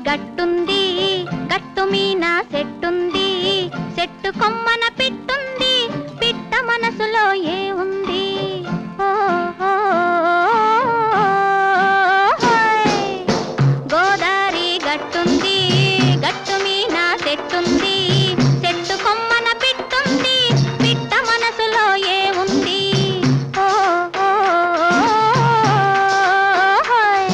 గట్టుంది గట్టు మీన సెట్టుంది చెట్టు కొమ్మన పిట్టుంది పిట్ట మనసులో ఏ ఉంది ఓ, ఓ, హోయ్. గోదారి గట్టుంది గట్టు మీన చెట్టుంది చెట్టు కొమ్మన పిట్టుంది పిట్ట మనసులో ఏ ఉంది ఓ, ఓ, హోయ్.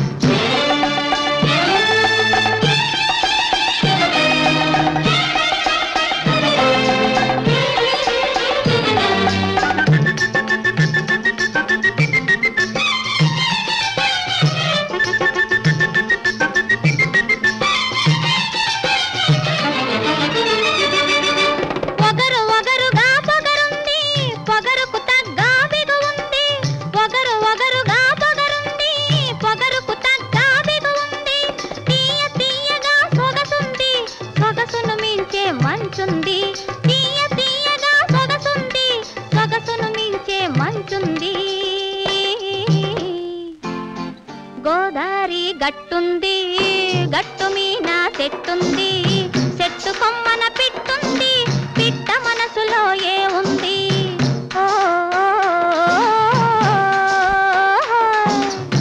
ఒగరు ఒగరుగా పొగరుంది పొగరుకు తగ్గ బిగు ఉంది ఒగరు ఒగరుగా పొగరుంది పొగరుకు తగ్గ బిగు ఉంది తీయ తీయగా సొగసుంది సొగసును మించే మంచుంది తీయ తీయగా సొగసుంది సొగసును మించే మంచుంది గోదారి గట్టుంది గట్టు మీన చెట్టుంది చెట్టు కొమ్మన పిట్టుంది పిట్ట మనసులో ఏ ఉంది ఓ, ఓ, ఓ.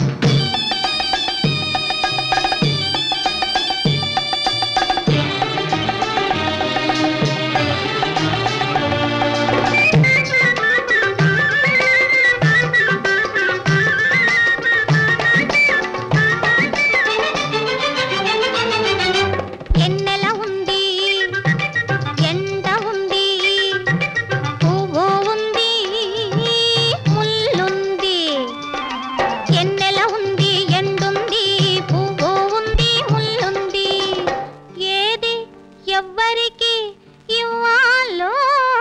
ఎన్నెల ఉంది ఎండ ఉంది పువ్వు ఉంది ముల్లుంది ఎన్నెల ఉంది ఎండుంది పువ్వు ఉంది ముల్లుంది ఏది ఎవ్వరికి ఇవ్వాలో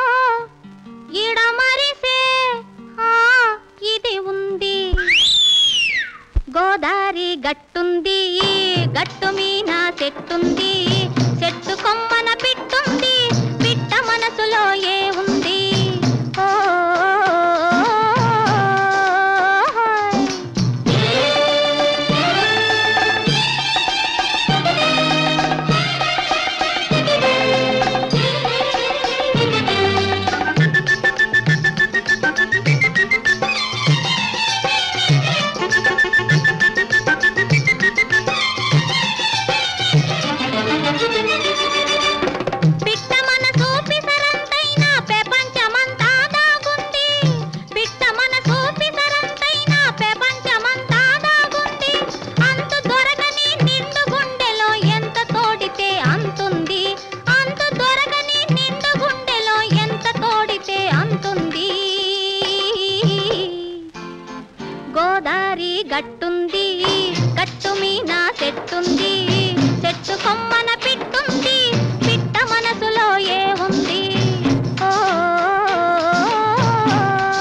ఇడమరిసే ఆ ఇది ఉంది గోదారి గట్టుంది గట్టు మీన చెట్టుంది చెట్టు కొమ్మన పిట్టుంది పిట్ట మనసులో ఏ ఉంది ఓ, హోయ్. పిట్ట మనసు పిసరంతైన ప్రపంచమంతా దాగుంది పిట్ట మనసు పిసరంతైన ప్రపంచమంతా దాగుంది అంతు దొరకని నిండు గుండెలో ఎంత తోడితే అంతుంది అంతు దొరకని నిండు గుండెలో ఎంత తోడితే అంతుంది గోదారి గట్టు